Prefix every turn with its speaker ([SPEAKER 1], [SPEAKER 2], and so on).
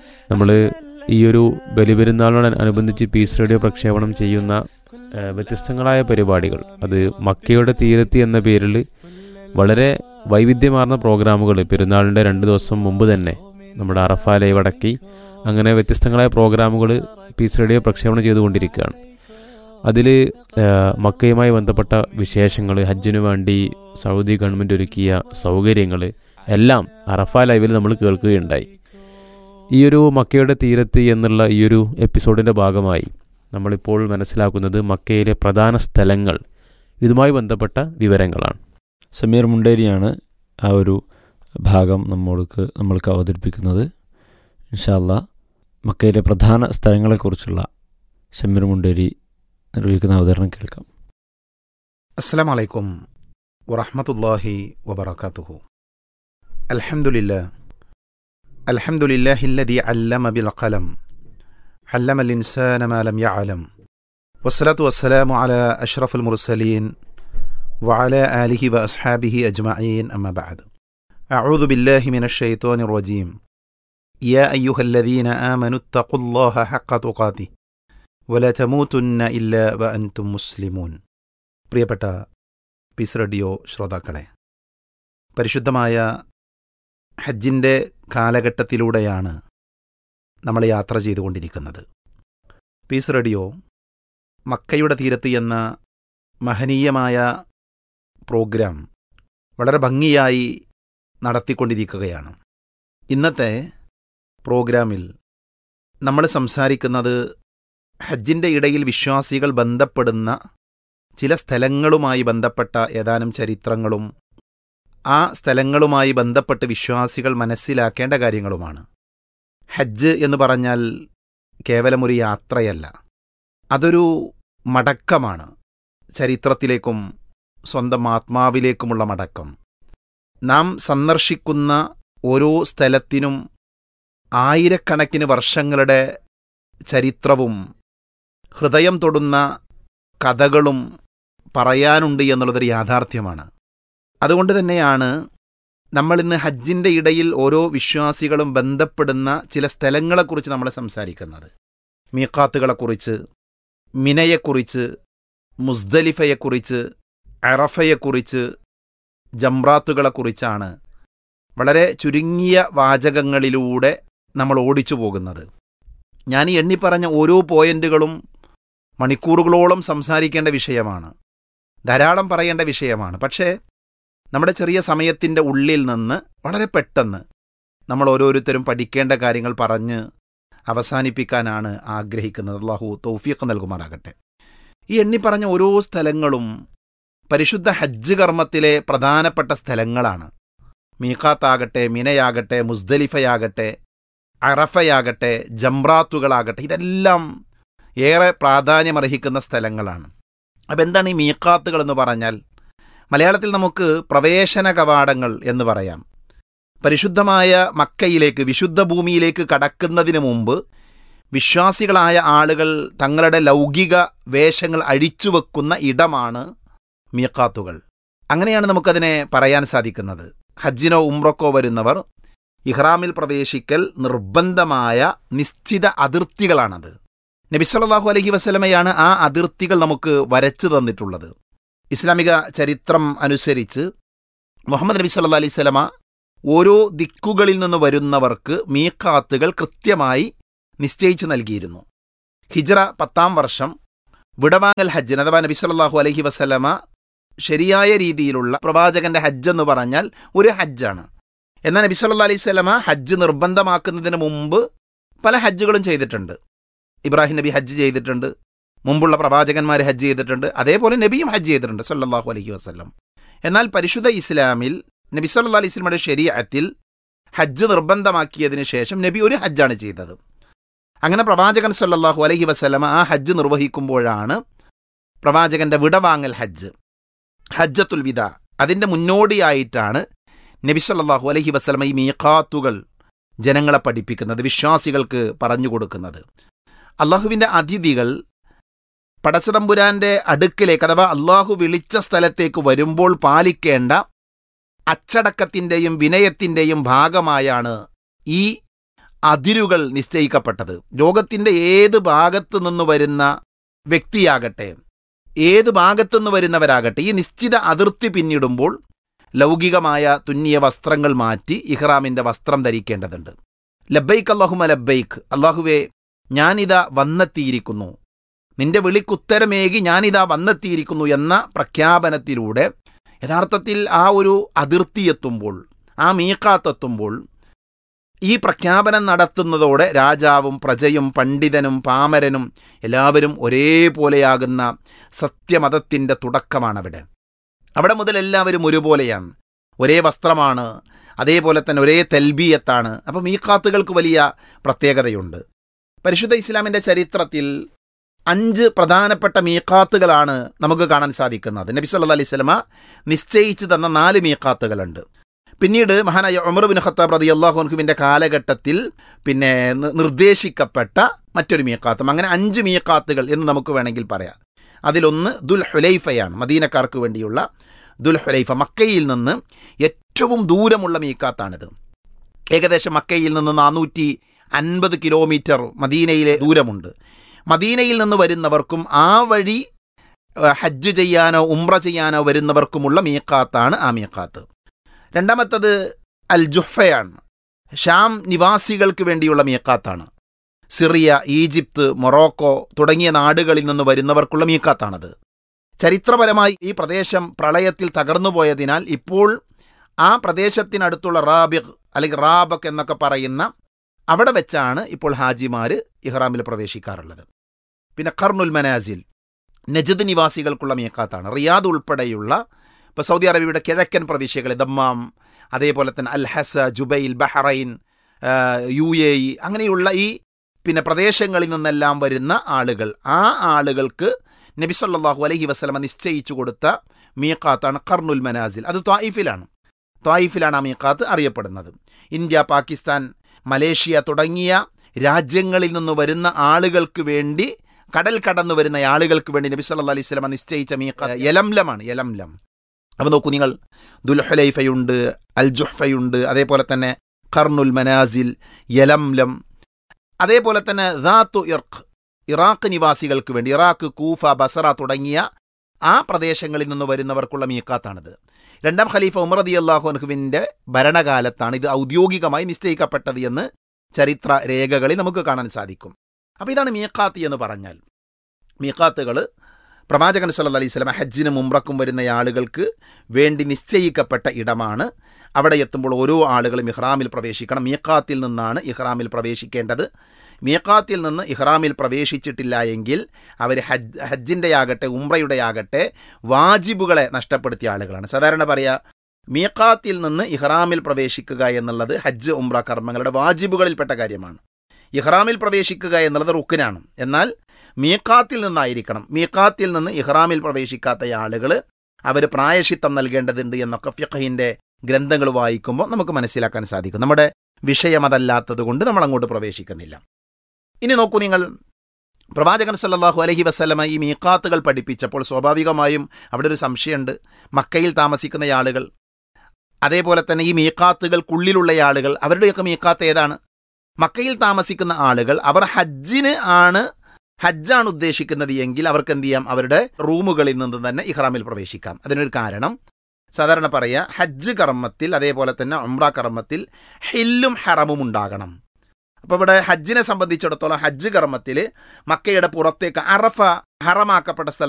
[SPEAKER 1] നമ്മൾ ഈ ഒരു ബലിപെരുന്നാളിനോട് അനുബന്ധിച്ച് പീസ് റേഡിയോ പ്രക്ഷേപണം ചെയ്യുന്ന ആ, വ്യത്യസ്തങ്ങളായ പരിപാടികൾ അത് മക്കയുടെ തീരത്ത് എന്ന പേരിൽ വളരെ വൈവിധ്യമാർന്ന പ്രോഗ്രാമുകൾ പെരുന്നാളിൻ്റെ രണ്ട് ദിവസം മുമ്പ് തന്നെ നമ്മുടെ അറഫ ലൈവ് അടക്കി അങ്ങനെ വ്യത്യസ്തങ്ങളായ പ്രോഗ്രാമുകൾ പീസ് റേഡിയോ പ്രക്ഷേപണം ചെയ്തുകൊണ്ടിരിക്കുകയാണ് അതിൽ മക്കയുമായി ബന്ധപ്പെട്ട വിശേഷങ്ങൾ ഹജ്ജിനു വേണ്ടി സൗദി ഗവൺമെൻറ് ഒരുക്കിയ സൗകര്യങ്ങൾ എല്ലാം അറഫ ലൈവിൽ നമ്മൾ കേൾക്കുകയുണ്ടായി ഈ ഒരു മക്കയുടെ തീരത്ത് എന്നുള്ള ഈ ഒരു എപ്പിസോഡിൻ്റെ ഭാഗമായി നമ്മളിപ്പോൾ മനസ്സിലാക്കുന്നത് മക്കയിലെ പ്രധാന സ്ഥലങ്ങൾ ഇതുമായി ബന്ധപ്പെട്ട വിവരങ്ങളാണ്
[SPEAKER 2] സമീർ മുണ്ടേരിയാണ് ആ ഒരു ഭാഗം നമ്മൾക്ക് നമ്മൾക്ക് അവതരിപ്പിക്കുന്നത് ഇൻഷാല്ല മക്കയിലെ പ്രധാന സ്ഥലങ്ങളെക്കുറിച്ചുള്ള ഷമീർ മുണ്ടേരി നിർവഹിക്കുന്ന അവതരണം കേൾക്കാം
[SPEAKER 3] السلام عليكم ورحمة الله وبركاته الحمد لله الحمد لله الذي علم بالقلم علم الإنسان ما لم يعلم والصلاة والسلام على أشرف المرسلين وعلى آله وأصحابه أجمعين أما بعد أعوذ بالله من الشيطان الرجيم يا أيها الذين آمنوا اتقوا الله حق تقاته ولا تموتن إلا وأنتم مسلمون പ്രിയപ്പെട്ട പീസ് റേഡിയോ ശ്രോതാക്കളെ പരിശുദ്ധമായ ഹജ്ജിൻ്റെ കാലഘട്ടത്തിലൂടെയാണ് നമ്മൾ യാത്ര ചെയ്തുകൊണ്ടിരിക്കുന്നത് പീസ് റേഡിയോ മക്കയുടെ തീരത്ത് എന്ന മഹനീയമായ പ്രോഗ്രാം വളരെ ഭംഗിയായി നടത്തിക്കൊണ്ടിരിക്കുകയാണ് ഇന്നത്തെ പ്രോഗ്രാമിൽ നമ്മൾ സംസാരിക്കുന്നത് ഹജ്ജിൻ്റെ ഇടയിൽ വിശ്വാസികൾ ബന്ധപ്പെടുന്ന ചില സ്ഥലങ്ങളുമായി ബന്ധപ്പെട്ട ഏതാനും ചരിത്രങ്ങളും ആ സ്ഥലങ്ങളുമായി ബന്ധപ്പെട്ട് വിശ്വാസികൾ മനസ്സിലാക്കേണ്ട കാര്യങ്ങളുമാണ് ഹജ്ജ് എന്ന് പറഞ്ഞാൽ കേവലം ഒരു യാത്രയല്ല അതൊരു മടക്കമാണ് ചരിത്രത്തിലേക്കും സ്വന്തം ആത്മാവിലേക്കുമുള്ള മടക്കം നാം സന്ദർശിക്കുന്ന ഓരോ സ്ഥലത്തിനും ആയിരക്കണക്കിന് വർഷങ്ങളുടെ ചരിത്രവും ഹൃദയം തൊടുന്ന കഥകളും പറയാനുണ്ട് എന്നുള്ളതൊരു യാഥാർത്ഥ്യമാണ് അതുകൊണ്ട് തന്നെയാണ് നമ്മൾ ഇന്ന് ഹജ്ജിൻ്റെ ഇടയിൽ ഓരോ വിശ്വാസികളും ബന്ധപ്പെടുന്ന ചില സ്ഥലങ്ങളെക്കുറിച്ച് നമ്മൾ സംസാരിക്കുന്നത് മീക്കാത്തുകളെക്കുറിച്ച് മിനയെക്കുറിച്ച് മുസ്ദലിഫയെക്കുറിച്ച് അറഫയെക്കുറിച്ച് ജംറാത്തുകളെക്കുറിച്ചാണ് വളരെ ചുരുങ്ങിയ വാചകങ്ങളിലൂടെ നമ്മൾ ഓടിച്ചു പോകുന്നത് ഞാൻ ഈ എണ്ണിപ്പറഞ്ഞ ഓരോ പോയിന്റുകളും മണിക്കൂറുകളോളം സംസാരിക്കേണ്ട വിഷയമാണ് ധാരാളം പറയേണ്ട വിഷയമാണ് പക്ഷേ നമ്മുടെ ചെറിയ സമയത്തിൻ്റെ ഉള്ളിൽ നിന്ന് വളരെ പെട്ടെന്ന് നമ്മൾ ഓരോരുത്തരും പഠിക്കേണ്ട കാര്യങ്ങൾ പറഞ്ഞ് അവസാനിപ്പിക്കാനാണ് ആഗ്രഹിക്കുന്നത് അള്ളാഹു തൗഫീഖ് നൽകുമാറാകട്ടെ ഈ എണ്ണിപ്പറഞ്ഞ ഓരോ സ്ഥലങ്ങളും പരിശുദ്ധ ഹജ്ജ് കർമ്മത്തിലെ പ്രധാനപ്പെട്ട സ്ഥലങ്ങളാണ് മീഖാത്താകട്ടെ മിനയാകട്ടെ മുസ്ദലിഫയാകട്ടെ അറഫയാകട്ടെ ജംറാത്തുകളാകട്ടെ ഇതെല്ലാം ഏറെ പ്രാധാന്യമർഹിക്കുന്ന സ്ഥലങ്ങളാണ് അപ്പം എന്താണ് ഈ മീക്കാത്തുകൾ എന്ന് പറഞ്ഞാൽ മലയാളത്തിൽ നമുക്ക് പ്രവേശന കവാടങ്ങൾ എന്ന് പറയാം പരിശുദ്ധമായ മക്കയിലേക്ക് വിശുദ്ധ ഭൂമിയിലേക്ക് കടക്കുന്നതിന് മുമ്പ് വിശ്വാസികളായ ആളുകൾ തങ്ങളുടെ ലൗകിക വേഷങ്ങൾ അഴിച്ചുവെക്കുന്ന ഇടമാണ് മീക്കാത്തുകൾ അങ്ങനെയാണ് നമുക്കതിനെ പറയാൻ സാധിക്കുന്നത് ഹജ്ജിനോ ഉംറക്കോ വരുന്നവർ ഇഹ്റാമിൽ പ്രവേശിക്കൽ നിർബന്ധമായ നിശ്ചിത അതിർത്തികളാണത് നബി സല്ലല്ലാഹു അലൈഹി വസല്ലമയാണ് ആ അതിർത്തികൾ നമുക്ക് വരച്ചു തന്നിട്ടുള്ളത് ഇസ്ലാമിക ചരിത്രം അനുസരിച്ച് മുഹമ്മദ് നബി സല്ലല്ലാഹു അലൈഹി വസല്ലമ ഓരോ ദിക്കുകളിൽ നിന്ന് വരുന്നവർക്ക് മീഖാത്തുകൾ കൃത്യമായി നിശ്ചയിച്ചു നൽകിയിരുന്നു ഹിജ്റ പത്താം വർഷം വിടവാങ്ങൽ ഹജ്ജിന് അഥവാ നബി സല്ലല്ലാഹു അലൈഹി വസല്ലമ ശരിയായ രീതിയിലുള്ള പ്രവാചകന്റെ ഹജ്ജ് എന്ന് പറഞ്ഞാൽ ഒരു ഹജ്ജാണ് എന്നാൽ നബി സല്ലല്ലാഹു അലൈഹി വസല്ലമ ഹജ്ജ് നിർബന്ധമാക്കുന്നതിന് മുമ്പ് പല ഹജ്ജുകളും ചെയ്തിട്ടുണ്ട് ഇബ്രാഹിം നബി ഹജ്ജ് ചെയ്തിട്ടുണ്ട് മുമ്പുള്ള പ്രവാചകന്മാർ ഹജ്ജ് ചെയ്തിട്ടുണ്ട് അതേപോലെ നബിയും ഹജ്ജ് ചെയ്തിട്ടുണ്ട് സല്ലല്ലാഹു അലൈഹി വസല്ലം എന്നാൽ പരിശുദ്ധ ഇസ്ലാമിൽ നബി സല്ലല്ലാഹു അലൈഹി വസല്ലമയുടെ ശരീഅത്തിൽ ഹജ്ജ് നിർബന്ധമാക്കിയതിന് ശേഷം നബി ഒരു ഹജ്ജാണ് ചെയ്തത് അങ്ങനെ പ്രവാചകൻ സല്ലല്ലാഹു അലൈഹി വസല്ലമ ആ ഹജ്ജ് നിർവഹിക്കുമ്പോഴാണ് പ്രവാചകന്റെ വിടവാങ്ങൽ ഹജ്ജ് ഹജ്ജത്തുൽ വിദ അതിൻ്റെ മുന്നോടിയായിട്ടാണ് നബി സല്ലല്ലാഹു അലൈഹി വസല്ലമ ഈ മീഖാത്തുകൾ ജനങ്ങളെ പഠിപ്പിക്കുന്നത് വിശ്വാസികൾക്ക് പറഞ്ഞു കൊടുക്കുന്നത് അള്ളാഹുവിൻ്റെ അതിഥികൾ പടച്ചതമ്പുരാന്റെ അടുക്കിലേക്ക് അഥവാ അള്ളാഹു വിളിച്ച സ്ഥലത്തേക്ക് വരുമ്പോൾ പാലിക്കേണ്ട അച്ചടക്കത്തിൻ്റെയും വിനയത്തിൻ്റെയും ഭാഗമായാണ് ഈ അതിരുകൾ നിശ്ചയിക്കപ്പെട്ടത് ലോകത്തിൻ്റെ ഏത് ഭാഗത്ത് നിന്ന് വരുന്ന വ്യക്തിയാകട്ടെ ഏത് ഭാഗത്തു നിന്ന് വരുന്നവരാകട്ടെ ഈ നിശ്ചിത അതിർത്തി പിന്നിടുമ്പോൾ ലൗകികമായ തുന്നിയ വസ്ത്രങ്ങൾ മാറ്റി ഇഹ്റാമിൻ്റെ വസ്ത്രം ധരിക്കേണ്ടതുണ്ട് ലബൈക്ക് അള്ളാഹുമ ലബൈക്ക് അള്ളാഹുവേ ഞാനിതാ വന്നെത്തിയിരിക്കുന്നു നിന്റെ വിളിക്കുത്തരമേകി ഞാനിതാ വന്നെത്തിയിരിക്കുന്നു എന്ന പ്രഖ്യാപനത്തിലൂടെ യഥാർത്ഥത്തിൽ ആ ഒരു അതിർത്തി എത്തുമ്പോൾ ആ മീക്കാത്തെത്തുമ്പോൾ ഈ പ്രഖ്യാപനം നടത്തുന്നതോടെ രാജാവും പ്രജയും പണ്ഡിതനും പാമരനും എല്ലാവരും ഒരേപോലെയാകുന്ന സത്യമതത്തിൻ്റെ തുടക്കമാണവിടെ അവിടെ മുതൽ എല്ലാവരും ഒരുപോലെയാണ് ഒരേ വസ്ത്രമാണ് അതേപോലെ തന്നെ ഒരേ തെൽബീയത്താണ് അപ്പം മീക്കാത്തുകൾക്ക് വലിയ പ്രത്യേകതയുണ്ട് പരിശുദ്ധ ഇസ്ലാമിൻ്റെ ചരിത്രത്തിൽ അഞ്ച് പ്രധാനപ്പെട്ട മീക്കാത്തുകളാണ് നമുക്ക് കാണാൻ സാധിക്കുന്നത് നബി സല്ലല്ലാഹു അലൈഹി സ്വലമ നിശ്ചയിച്ചു തന്ന നാല് മീക്കാത്തുകളുണ്ട് പിന്നീട് മഹാനായ ഉമർ ബിൻ ഖത്താബ് റതി അള്ളാഹുൻഹുവിൻ്റെ കാലഘട്ടത്തിൽ പിന്നെ നി- നിർദ്ദേശിക്കപ്പെട്ട മറ്റൊരു മീക്കാത്തും അങ്ങനെ അഞ്ച് മീക്കാത്തുകൾ എന്ന് നമുക്ക് വേണമെങ്കിൽ പറയാം അതിലൊന്ന് ദുൽ ഹുലൈഫയാണ് മദീനക്കാർക്ക് വേണ്ടിയുള്ള ദുൽ ഹുലൈഫ മക്കയിൽ നിന്ന് ഏറ്റവും ദൂരമുള്ള മീക്കാത്താണിത് ഏകദേശം മക്കയിൽ നിന്ന് നാനൂറ്റി അൻപത് കിലോമീറ്റർ മദീനയിലെ ദൂരമുണ്ട് മദീനയിൽ നിന്ന് വരുന്നവർക്കും ആ വഴി ഏഹ്, ഹജ്ജ് ചെയ്യാനോ ഉംറ ചെയ്യാനോ വരുന്നവർക്കുമുള്ള മീക്കാത്താണ് ആ മീക്കാത്ത് രണ്ടാമത്തത് അൽ ജുഹ്ഫയാണ് ഷാം നിവാസികൾക്ക് വേണ്ടിയുള്ള മീക്കാത്താണ് സിറിയ ഈജിപ്ത് മൊറോക്കോ തുടങ്ങിയ നാടുകളിൽ നിന്ന് വരുന്നവർക്കുള്ള മീക്കാത്താണത് ചരിത്രപരമായി ഈ പ്രദേശം പ്രളയത്തിൽ തകർന്നുപോയതിനാൽ ഇപ്പോൾ ആ പ്രദേശത്തിനടുത്തുള്ള റാബിഖ് അല്ലെങ്കിൽ റാബക് എന്നൊക്കെ പറയുന്ന അവിടെ വെച്ചാണ് ഇപ്പോൾ ഹാജിമാർ ഇഹ്റാമിൽ പ്രവേശിക്കാറുള്ളത് പിന്നെ കർണുൽ മനാസിൽ നജദ് നിവാസികൾക്കുള്ള മീക്കാത്താണ് റിയാദ് ഉൾപ്പെടെയുള്ള ഇപ്പോൾ സൗദി അറേബ്യയുടെ കിഴക്കൻ പ്രവിശ്യകൾ ദമ്മാം അതേപോലെ തന്നെ അൽ ഹസ ജുബൈൽ ബഹ്റൈൻ ആ, യു എ ഇ അങ്ങനെയുള്ള ഈ പിന്നെ പ്രദേശങ്ങളിൽ നിന്നെല്ലാം വരുന്ന ആളുകൾ ആ ആളുകൾക്ക് നബി സല്ലല്ലാഹു അലൈഹി വസല്ലമ നിശ്ചയിച്ചു കൊടുത്ത മീക്കാത്താണ് കർണുൽ മനാസിൽ അത് ത്വായിഫിലാണ് ത്വായിഫിലാണ് ആ മീക്കാത്ത് അറിയപ്പെടുന്നത് ഇന്ത്യ പാകിസ്ഥാൻ മലേഷ്യ തുടങ്ങിയ രാജ്യങ്ങളിൽ നിന്ന് വരുന്ന ആളുകൾക്ക് വേണ്ടി കടൽ കടന്നു വരുന്ന ആളുകൾക്ക് വേണ്ടി നബി സല്ലല്ലാഹു അലൈഹി വസല്ലമ നിശ്ചയിച്ച മീക്ക യലംലമാണ് യലംലം അപ്പോൾ നോക്കൂ നിങ്ങൾ ദുൽഹുലൈഫയുണ്ട് അൽ ജുഹ്ഫയുണ്ട് അതേപോലെ തന്നെ ഖർണുൽ മനാസിൽ യലംലം അതേപോലെ തന്നെ ദാത്തു ഇർക്ക് ഇറാഖ് നിവാസികൾക്ക് വേണ്ടി ഇറാഖ് കൂഫ ബസറ തുടങ്ങിയ ആ പ്രദേശങ്ങളിൽ നിന്ന് വരുന്നവർക്കുള്ള മീക്കാത്താണിത് രണ്ടാം ഖലീഫ ഉമർ റതി അള്ളാഹുൻഹുവിൻ്റെ ഭരണകാലത്താണ് ഇത് ഔദ്യോഗികമായി നിശ്ചയിക്കപ്പെട്ടത് എന്ന് ചരിത്ര രേഖകളിൽ നമുക്ക് കാണാൻ സാധിക്കും അപ്പോൾ ഇതാണ് മീക്കാത്ത് എന്ന് പറഞ്ഞാൽ മീക്കാത്തുകൾ പ്രവാചകൻ സല്ലല്ലാഹു അലൈഹി സ്വലം ഹജ്ജിനും ഉംറക്കും വരുന്ന ആളുകൾക്ക് വേണ്ടി നിശ്ചയിക്കപ്പെട്ട ഇടമാണ് അവിടെ എത്തുമ്പോൾ ഓരോ ആളുകളും ഇഹ്റാമിൽ പ്രവേശിക്കണം മീക്കാത്തിൽ നിന്നാണ് ഇഹ്റാമിൽ പ്രവേശിക്കേണ്ടത് മീക്കാത്തിൽ നിന്ന് ഇഹ്റാമിൽ പ്രവേശിച്ചിട്ടില്ല എങ്കിൽ അവർ ഹജ്ജ് ഹജ്ജിൻ്റെ ആകട്ടെ ഉംറയുടെ ആകട്ടെ വാജിബുകളെ നഷ്ടപ്പെടുത്തിയ ആളുകളാണ് സാധാരണ പറയുക മീക്കാത്തിൽ നിന്ന് ഇഹ്റാമിൽ പ്രവേശിക്കുക എന്നുള്ളത് ഹജ്ജ് ഉംറ കർമ്മങ്ങളുടെ വാജിബുകളിൽപ്പെട്ട കാര്യമാണ് ഇഹ്റാമിൽ പ്രവേശിക്കുക എന്നുള്ളത് റുക്കിനാണ് എന്നാൽ മീക്കാത്തിൽ നിന്നായിരിക്കണം മീക്കാത്തിൽ നിന്ന് ഇഹ്റാമിൽ പ്രവേശിക്കാത്ത ആളുകൾ അവർ പ്രായശിത്തം നൽകേണ്ടതുണ്ട് എന്നൊക്കെ ഫിഖഹിൻ്റെ ഗ്രന്ഥങ്ങൾ വായിക്കുമ്പോൾ നമുക്ക് മനസ്സിലാക്കാൻ സാധിക്കും നമ്മുടെ വിഷയം അതല്ലാത്തത് കൊണ്ട് നമ്മൾ അങ്ങോട്ട് പ്രവേശിക്കുന്നില്ല ഇനി നോക്കൂ നിങ്ങൾ പ്രവാചകൻ സല്ലല്ലാഹു അലൈഹി വസല്ലമ ഈ മീക്കാത്തുകൾ പഠിപ്പിച്ചപ്പോൾ സ്വാഭാവികമായും അവിടെ ഒരു സംശയമുണ്ട് മക്കയിൽ താമസിക്കുന്ന ആളുകൾ അതേപോലെ തന്നെ ഈ മീക്കാത്തുകൾക്കുള്ളിലുള്ള ആളുകൾ അവരുടെയൊക്കെ മീക്കാത്ത് ഏതാണ് മക്കയിൽ താമസിക്കുന്ന ആളുകൾ അവർ ഹജ്ജിന് ആണ് ഹജ്ജാണ് ഉദ്ദേശിക്കുന്നത് എങ്കിൽ അവർക്ക് എന്ത് ചെയ്യാം അവരുടെ റൂമുകളിൽ നിന്ന് തന്നെ ഇഹ്റാമിൽ പ്രവേശിക്കാം അതിനൊരു കാരണം സാധാരണ പറയുക ഹജ്ജ് കർമ്മത്തിൽ അതേപോലെ തന്നെ ഉംറ കർമ്മത്തിൽ ഹില്ലും ഹറമും ഉണ്ടാകണം അപ്പോൾ ഇവിടെ ഹജ്ജിനെ സംബന്ധിച്ചിടത്തോളം ഹജ്ജ് കർമ്മത്തിൽ മക്കയുടെ പുറത്തേക്ക് അറഫ ഹറമാക്കപ്പെട്ട സ്ഥലത്ത്